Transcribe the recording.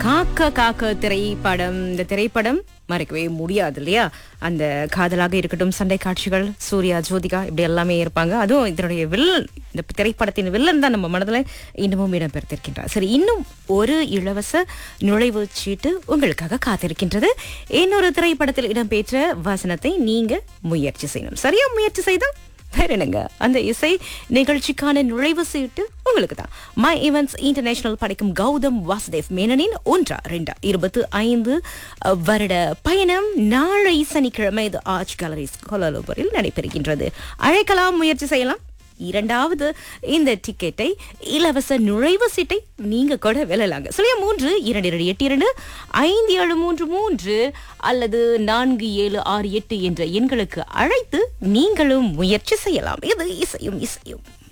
காக்க காக்க திரைப்படம் இந்த திரைப்படம் மறைக்கவே முடியாது இல்லையா அந்த காதலாக இருக்கட்டும் சண்டை காட்சிகள் சூர்யா ஜோதிகா இப்படி எல்லாமே இருப்பாங்க அதுவும் இதனுடைய வில்லன் இந்த திரைப்படத்தின் வில்லன் தான் நம்ம மனதில் இன்னமும் இடம்பெற்றிருக்கின்றார் சரி இன்னும் ஒரு இலவச நுழைவுச் சீட்டு உங்களுக்காக காத்திருக்கின்றது இன்னொரு திரைப்படத்தில் இடம்பெற்ற வசனத்தை நீங்க முயற்சி செய்யணும் சரியா முயற்சி செய்தால் வேற என்னங்க அந்த இசை நிகழ்ச்சிக்கான நுழைவு சீட்டு உங்களுக்கு தான் மை ஈவென்ட்ஸ் இன்டர்நேஷனல் படிக்கும் கௌதம் வாசுதேவ் மேனனின் ஒன்றா ரெண்டா இருபத்து ஐந்து அஹ், வருட பயணம் நாளை சனிக்கிழமை இது ஆர்ச் கேலரிஸ் கோலாலம்பூரில் நடைபெறுகின்றது அழைக்கலாம் முயற்சி செய்யலாம் இரண்டாவது இந்த டிக்கெட்டை இலவச நுழைவு சீட்டை நீங்க கூட வெல்லலாங்க சொல்லிய மூன்று இரண்டு இரண்டு எட்டு இரண்டு ஐந்து ஏழு மூன்று மூன்று அல்லது நான்கு ஏழு ஆறு எட்டு என்ற எண்களுக்கு அழைத்து நீங்களும் முயற்சி செய்யலாம் இது இசையும் இசையும்